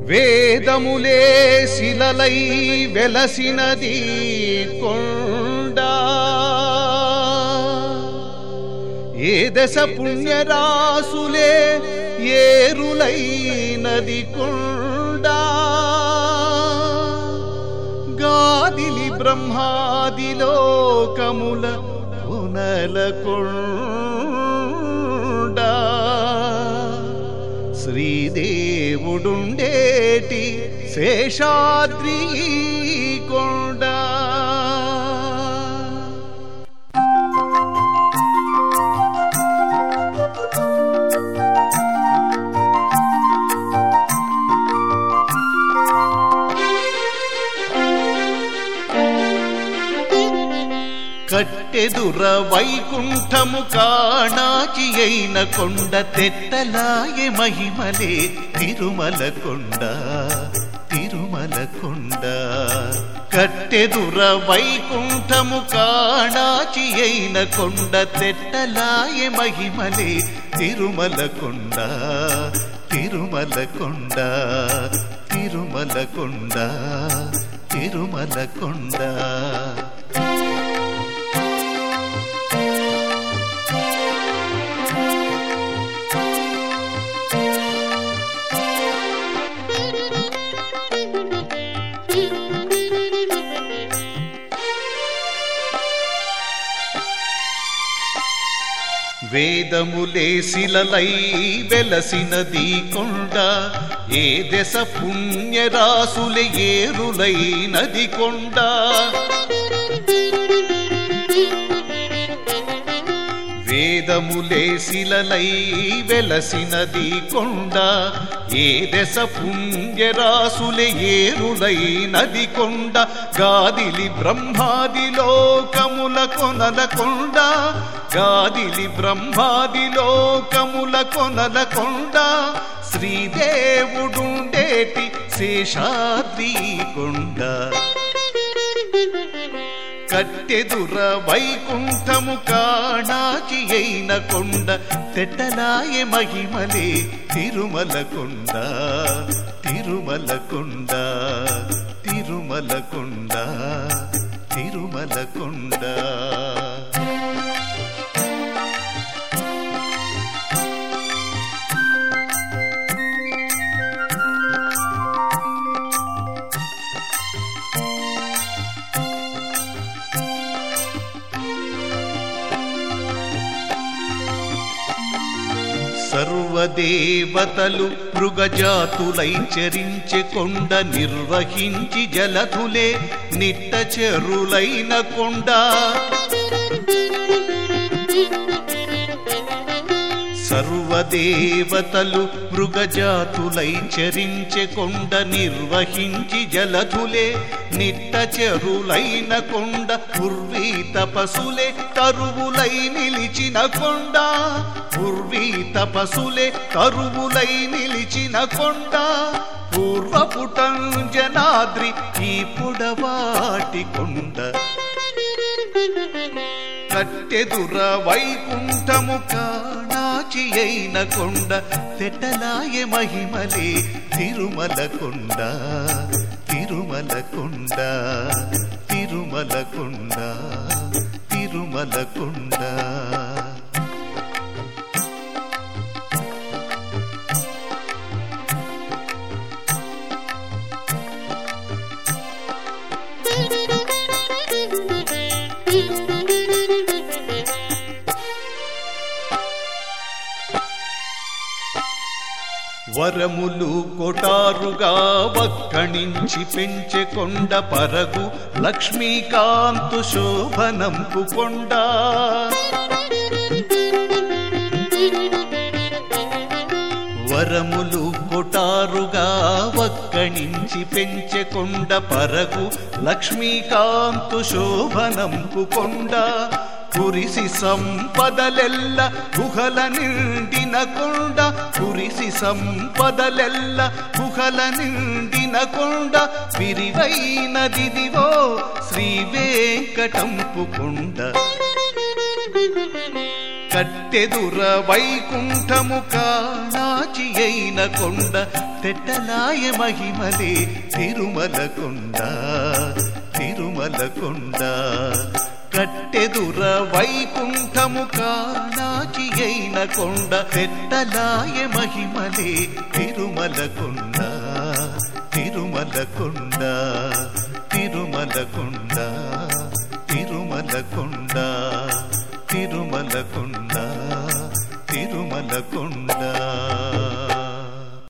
వేదములే శిలలై వెలసినది కొండ ఏ దశ పుణ్యరాసులే ఏరులైనది కొండ గాదిలి బ్రహ్మాది లోకముల పునల కొండ శ్రీదేవుడుండేటి శేషాద్రి కొండ కట్టెదుర వైకుంఠము కాణాచి అయిన కొండ తెట్టలాయే మహిమలే తిరుమల కొండ తిరుమల కొండ కట్టెదుర వైకుంఠము కాణాచి అయిన కొండ తెట్టలాయే మహిమలే తిరుమల కొండ తిరుమల కొండ తిరుమల కొండ తిరుమల కొండ వేదములే శిలలై వెలసినది కొండ ఏ దశ పుణ్యరాసులే ఏరులై నది కొండ వేదములే శిలలై వెలసినది కొండ ఏ దశ పుణ్యరాసులే ఏరులై నది కొండ గాదిలి బ్రహ్మాది లోకముల కొనల కొండ గాదిలి బ్రహ్మాది లోకముల కొనల కొండ శ్రీదేవుడుండేటి శేషాద్రి కొండ కట్టెదుర వైకుంఠము కాణాచి అయిన కొండ తెట్టలాయ మహిమలే తిరుమల కొండ తిరుమల కొండ తిరుమల కొండ తిరుమల కొండ సర్వదేవతలు మృగజాతులై చరించె కొండ నిర్వహించి జలధులే నిట్ట చెరులైన కొండ సర్వదేవతలు మృగజాతులై చరించె కొండ నిర్వహించి జలధులే నిట్ట చెరులైన కొండ పూర్వీ తపసులే తరువులై నిలిచిన కొండ పూర్వీ తపసులే తరువులై నిలిచిన కొండ పూర్వపుటంజనాద్రి ఈ పొడవాటి కొండ కట్టెదుర వైకుంఠము కాణాచి అయిన కొండ తెట్టలాయ మహిమలే తిరుమల కొండ తిరుమల కొండ తిరుమల కొండ తిరుమల కొండ వరములు కొటారుగా వక్కణించి పెంచె కొండ పరగు లక్ష్మీకాంతు శోభనంపు కొండ వరములు కొటారుగా వక్కణించి పెంచె కొండ పరగు లక్ష్మీకాంతు శోభనంపు కొండ కురిసి సంపదలెల్ల గుహల నిండిన కొండ కురిసి సంపదలెల్ల గుహల నిండిన కొండ విరివైనదిదివో శ్రీ వెంకటంపు కొండ కట్టెదుర వైకుంఠము కాణాచి అయిన కొండ తెట్టలాయ మహిమలే తిరుమల కొండ తిరుమల కొండ కట్టెదుర వైకుంఠము కాణాచి అయిన కొండ తెట్టలాయ మహిమలే తిరుమల కొండ తిరుమల కొండ తిరుమల కొండ తిరుమల కొండ తిరుమల కొండ తిరుమల కొండ